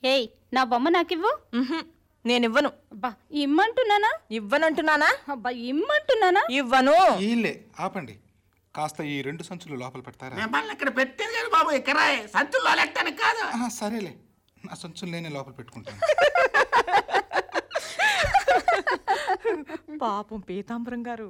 ఏయ్ నా బొమ్మ నాకివ్వు ఉహుం, నేనివ్వను అబ్బా ఇమ్మంటున్నానా ఇవ్వనంటున్నానా అబ్బా ఇమ్మంటున్నానా ఇవ్వను ఈలే ఆపండి కాస్త ఈ రెండు సంచులు లోపల పెడతారా మిమ్మల్ని ఇక్కడ పెట్టేది కదా బాబు ఇక్కడ సంచుల్లో లెక్కడానికి కాదు ఆహా, సరేలే నా సంచులు నేనే లోపల పెట్టుకుంటాను పాపం పీతాంబరం గారు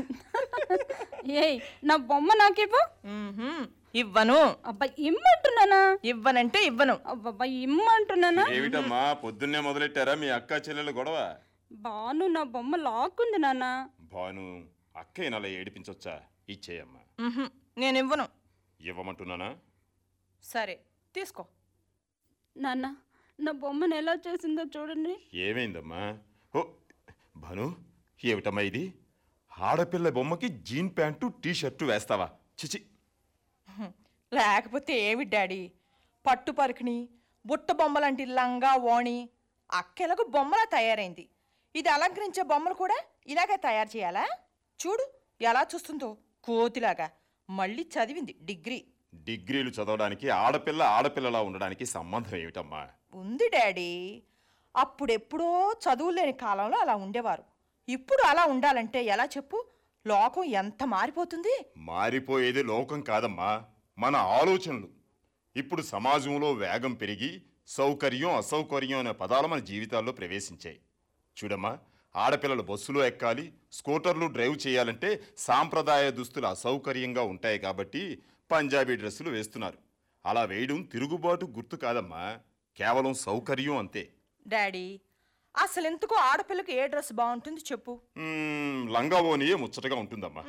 ఏయ్ నా బొమ్మ నాకివ్వు ఉహుం, ఇవ్వను అబ్బా ఇమ్మంటున్నానా ఇవ్వనంటే ఇవ్వను అబ్బబ్బా ఇమ్మంటున్నానా ఏమిటమ్మా పొద్దున్నే మొదలెట్టారా మీ అక్క చెల్లెల గొడవ బాను నా బొమ్మ లాక్కుంది నాన్న భాను అక్క అలా ఏడిపించొచ్చా ఇచ్చేయమ్మా ఉహుం, నేనివ్వను ఇవ్వమంటున్నానా సరే తీసుకో నాన్న నా బొమ్మను ఎలా చేసిందో చూడండి ఏమైందమ్మా ఓ భాను ఏమిటమ్మా ఇది ఆడపిల్ల బొమ్మకి జీన్ ప్యాంటు టీ షర్టు వేస్తావా చిచి ఉహుం, లేకపోతే ఏమి డాడీ పట్టు పరుకుని బుట్ట బొమ్మలాంటి లంగా ఓణి అక్కెలకు బొమ్మలా తయారైంది ఇది అలంకరించే బొమ్మలు కూడా ఇలాగే తయారు చేయాలా చూడు ఎలా చూస్తుందో కోతిలాగా మళ్ళీ చదివింది డిగ్రీ డిగ్రీలు చదవడానికి ఆడపిల్ల ఆడపిల్లలా ఉండడానికి సంబంధం ఏమిటమ్మా ఉంది డాడీ అప్పుడెప్పుడో చదువు లేని కాలంలో అలా ఉండేవారు ఇప్పుడు అలా ఉండాలంటే ఎలా చెప్పు లోకం ఎంత మారిపోతుంది మారిపోయేది లోకం కాదమ్మా మన ఆలోచనలు ఇప్పుడు సమాజంలో వేగం పెరిగి సౌకర్యం అసౌకర్యం అనే పదాలు మన జీవితాల్లో ప్రవేశించాయి చూడమ్మా ఆడపిల్లలు బస్సులో ఎక్కాలి స్కూటర్లు డ్రైవ్ చేయాలంటే సాంప్రదాయ దుస్తులు అసౌకర్యంగా ఉంటాయి కాబట్టి పంజాబీ డ్రెస్సులు వేస్తున్నారు అలా వేయడం తిరుగుబాటు గుర్తు కాదమ్మా కేవలం సౌకర్యం అంతే డాడీ అసలు ఎందుకో ఆడపిల్లకి ఏ డ్రెస్ బాగుంటుంది చెప్పు మ్మ్, లంగా ఓనియే ముచ్చటగా ఉంటుందమ్మా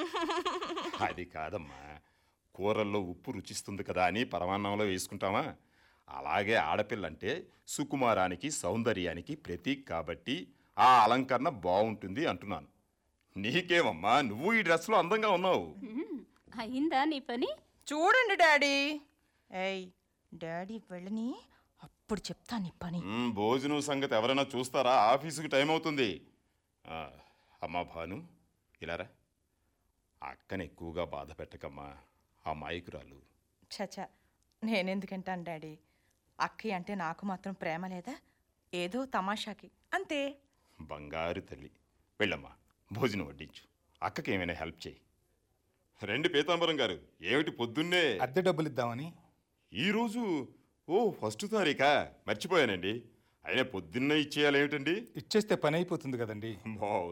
అది కాదమ్మా కూరల్లో ఉప్పు రుచిస్తుంది కదా అని పరమాన్నంలో వేసుకుంటామా అలాగే ఆడపిల్లంటే సుకుమారానికి సౌందర్యానికి ప్రతీక్ కాబట్టి ఆ అలంకరణ బాగుంటుంది అంటున్నాను నీకేమమ్మా నువ్వు ఈ డ్రెస్లో అందంగా ఉన్నావు ఉమ్, అయిందా నీ పని చూడండి డాడీ ఏయ్ డాడీ వెళ్ళని అప్పుడు చెప్తా నీ పని మ్మ్, భోజనం సంగతి ఎవరైనా చూస్తారా ఆఫీసుకి టైం అవుతుంది ఆ, అమ్మా భాను ఇలారా అక్కని ఎక్కువగా బాధ పెట్టకమ్మా ఆ మాయకురాలు చచా నేనెందుకంటాను డాడీ అక్కయ్య అంటే నాకు మాత్రం ప్రేమ లేదా ఏదో తమాషాకి అంతే బంగారు తల్లి వెళ్ళమ్మా భోజనం వడ్డించు అక్కకి ఏమైనా హెల్ప్ చేయి రండి పీతాంబరం గారు ఏమిటి పొద్దున్నే అద్దె డబ్బులు ఇద్దామని ఈరోజు ఓ ఫస్ట్ తారీఖా మర్చిపోయానండి అయినా పొద్దున్నే ఇచ్చేయాలి ఏమిటండి ఇచ్చేస్తే పని అయిపోతుంది కదండి మో